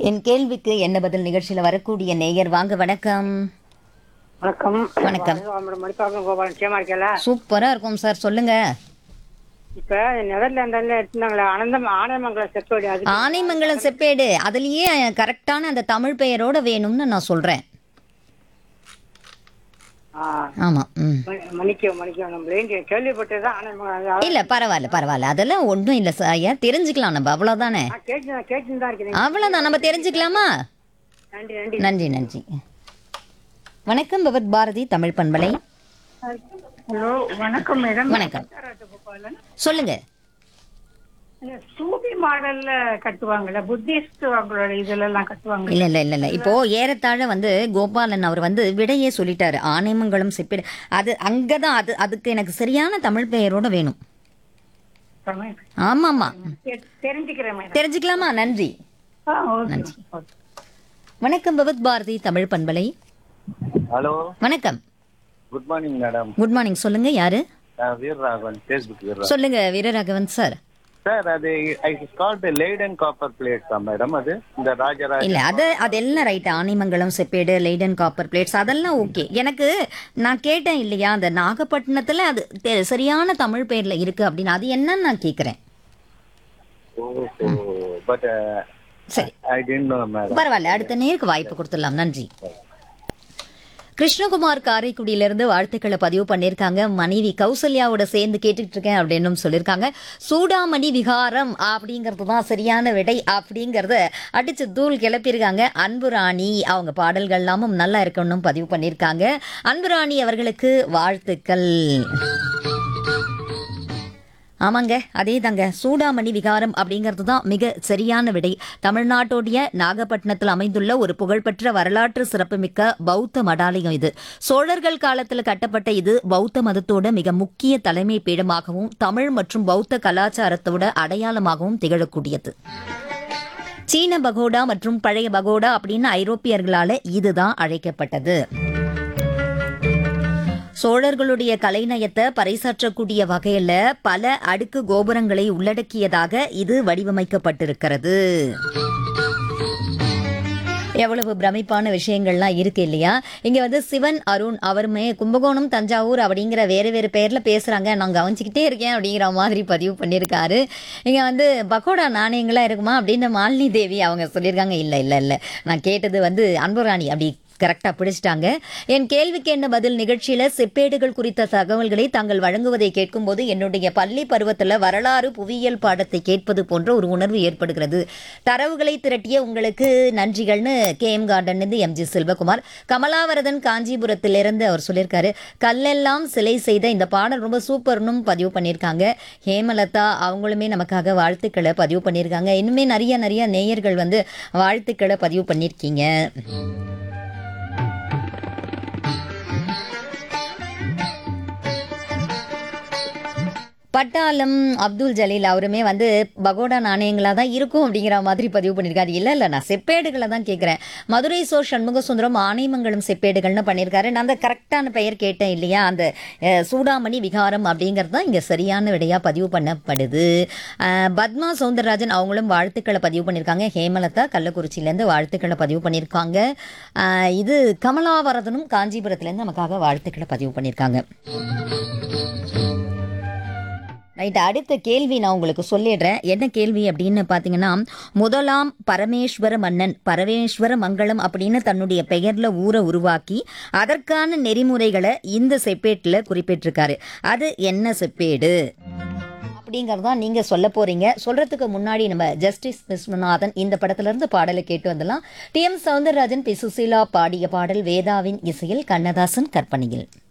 என் கேள்விக்கு என்ன பதில் நிகழ்ச்சியில வரக்கூடிய நேயர் வாங்க வணக்கம் வணக்கம் வணக்கம். வணக்கம் மணிப்பாக்கம் கோபாலன் நிச்சயமா இருக்கல சூப்பரா இருக்கும் சார் சொல்லுங்க இப்ப நெதர்லாந்துல எடுத்துனாங்களே அனந்தம் ஆனந்தமங்கலம் செப்போடி அது ஆனைமங்கலம் செப்பேடு அதுலயே கரெக்டான அந்த தமிழ் பெயரோட வேணும்னு நான் சொல்றேன் ஆ, ஆமா ம் மணி- மன்னிக்கவும் மன்னிக்கவும் நம்ம கேள்விப்பட்டதுதான் ஆனந்தமங்கலம் அது- இல்ல பரவாயில்ல பரவாயில்ல அதெல்லாம் ஒன்றும் இல்ல சார் ஐயா தெரிஞ்சுக்கலாம் நம்ம அவ்வளவுதானே நான் கேட்டு கேட்டுன்னு தான் இருக்கிறேன் அவ்வளவுதான் நம்ம தெரிஞ்சுக்கலாமா நன்றி நன்றி நன்றி நன்றி வணக்கம் பகவத் பாரதி தமிழ் பண்பலை ஹலோ வணக்கம் மேடம் வணக்கம் சொல்லுங்க சூபி மாடல்ல கட்டுவாங்கல்ல புத்திஸ்ட் அவங்களோட இதுல எல்லாம் கட்டுவாங்க இல்ல இல்ல இல்ல இல்ல இப்போ ஏறத்தாழ வந்து கோபாலன் அவர் வந்து விடையே சொல்லிட்டாரு ஆனைமங்கலம் செப்பேடு அது அங்கதான் அது அதுக்கு எனக்கு சரியான தமிழ் பெயரோட வேணும் ஆமாமா தெரிஞ்சுக்கிறேன் மேடம் தெரிஞ்சுக்கலாமா நன்றி ஆ ஓகே ஓகே வணக்கம் பகவத் பாரதி தமிழ் பண்பலை ஹலோ வணக்கம் good morning madam good morning சொல்லுங்க யாரு நான் வீரராகவன் ஃபேஸ்புக் வீரராகவன் சொல்லுங்க வீரராகவன் சார் சார் அது I called Leiden copper plate தான் மேடம் அது இந்த ராஜராஜ இல்ல அது அதெல்லாம் ரைட் ஆனைமங்கலம் செப்பேடு லைடன் காப்பர் பிளேட்ஸ் அதெல்லாம் ஓகே எனக்கு நான் கேட்டேன் இல்லையா அந்த நாகப்பட்டினத்துல அது தெ- சரியான தமிழ் பேர்ல இருக்கு அப்படின்னு அது என்னன்னு நான் கேக்குறேன் ஓஹோ பட் சரி ஐ டென்ட் நோ மேடம் பரவாயில்ல அடுத்த நேருக்கு வாய்ப்பு கொடுத்துடலாம் நன்றி கிருஷ்ணகுமார் காரைக்குடியிலிருந்து வாழ்த்துக்களை பதிவு பண்ணியிருக்காங்க மனைவி கௌசல்யாவோட சேர்ந்து கேட்டுட்டு இருக்கேன் அப்படின்னு சொல்லியிருக்காங்க சூடாமணி விகாரம் அப்படிங்கிறது தான் சரியான விடை அப்படிங்கறத அடிச்சு தூள் கிளப்பியிருக்காங்க அன்புராணி அவங்க பாடல்கள் எல்லாமும் நல்லா இருக்கணும் பதிவு பண்ணியிருக்காங்க அன்புராணி அவர்களுக்கு வாழ்த்துக்கள் ஆமாங்க அதே தாங்க சூடாமணி விகாரம் அப்படிங்கிறது தான் மிக சரியான விடை தமிழ்நாட்டுடைய நாகப்பட்டினத்தில் அமைந்துள்ள ஒரு புகழ்பெற்ற வரலாற்று சிறப்புமிக்க பௌத்த மடாலயம் இது சோழர்கள் காலத்தில் கட்டப்பட்ட இது பௌத்த மதத்தோட மிக முக்கிய தலைமை பீடமாகவும் தமிழ் மற்றும் பௌத்த கலாச்சாரத்தோட அடையாளமாகவும் திகழக்கூடியது சீன பகோடா மற்றும் பழைய பகோடா அப்படின்னு ஐரோப்பியர்களால இதுதான் அழைக்கப்பட்டது சோழர்களுடைய கலைநயத்தை பறைசாற்றக்கூடிய வகையில பல அடுக்கு கோபுரங்களை உள்ளடக்கியதாக இது வடிவமைக்கப்பட்டிருக்கிறது எவ்வளவு பிரமிப்பான விஷயங்கள்லாம் இருக்கு இல்லையா இங்க வந்து சிவன் அருண் அவருமே கும்பகோணம் தஞ்சாவூர் அப்படிங்கிற வேறு வேறு பேர்ல பேசுறாங்க நான் கவனிச்சுக்கிட்டே இருக்கேன் அப்படிங்கிற மாதிரி பதிவு பண்ணியிருக்காரு இங்க வந்து பக்கோடா நாணயங்களா இருக்குமா அப்படின்னு மாலினி தேவி அவங்க சொல்லியிருக்காங்க இல்ல இல்ல இல்ல நான் கேட்டது வந்து அன்புராணி அப்படி கரெக்டாக பிடிச்சிட்டாங்க என் கேள்விக்கு என்ன பதில் நிகழ்ச்சியில செப்பேடுகள் குறித்த தகவல்களை தாங்கள் வழங்குவதை கேட்கும்போது என்னுடைய பள்ளி பருவத்தில் வரலாறு புவியியல் பாடத்தை கேட்பது போன்ற ஒரு உணர்வு ஏற்படுகிறது தரவுகளை திரட்டிய உங்களுக்கு நன்றிகள்னு K M garden M G Selvakumar Kamalavaradhan காஞ்சிபுரத்திலிருந்து அவர் சொல்லியிருக்காரு கல்லெல்லாம் சிலை செய்த இந்த பாடல் ரொம்ப சூப்பர்னும் பதிவு பண்ணியிருக்காங்க ஹேமலதா அவங்களுமே நமக்காக வாழ்த்துக்களை பதிவு பண்ணியிருக்காங்க இன்னுமே நிறைய நிறைய நேயர்கள் வந்து வாழ்த்துக்களை பதிவு பண்ணியிருக்கீங்க பட்டாளம் அப்துல் ஜலீல் அவருமே வந்து பகோடா நாணயங்களா தான் இருக்கும் அப்படிங்கிற மாதிரி பதிவு பண்ணியிருக்காரு இல்ல இல்ல நான் செப்பேடுகளை தான் கேட்கிறேன் மதுரை சோ சண்முக சுந்தரம் ஆனைமங்கலம் செப்பேடுகள்னு பண்ணியிருக்காரு நான் அந்த கரெக்டான பெயர் கேட்டேன் இல்லையா அந்த அஹ், சூடாமணி விகாரம் அப்படிங்கிறது தான் இங்க சரியான விடையா பதிவு பண்ணப்படுது அஹ், பத்மா சவுந்தரராஜன் அவங்களும் வாழ்த்துக்களை பதிவு பண்ணியிருக்காங்க ஹேமலதா கள்ளக்குறிச்சியிலேருந்து வாழ்த்துக்களை பதிவு பண்ணியிருக்காங்க அஹ், இது கமலாவரதனும் காஞ்சிபுரத்துலேருந்து நமக்காக வாழ்த்துக்களை பதிவு பண்ணியிருக்காங்க ரைட் அடுத்த கேள்வி நான் உங்களுக்கு சொல்லிடுறேன் என்ன கேள்வி அப்படின்னு பார்த்தீங்கன்னா முதலாம் பரமேஸ்வர மன்னன் பரமேஸ்வர மங்கலம் அப்படின்னு தன்னுடைய பெயர்ல ஊரை உருவாக்கி அதற்கான நெறிமுறைகளை இந்த செப்பேட்டில் குறிப்பிட்டிருக்காரு அது என்ன செப்பேடு அப்படிங்கறதான் நீங்க சொல்ல போறீங்க சொல்றதுக்கு முன்னாடி நம்ம ஜஸ்டிஸ் விஸ்வநாதன் இந்த படத்துல இருந்து பாடலை கேட்டு வந்துடலாம் T M Soundararajan P Susheela பாடிய பாடல் வேதாவின் இசையில் கண்ணதாசன் கற்பனையில்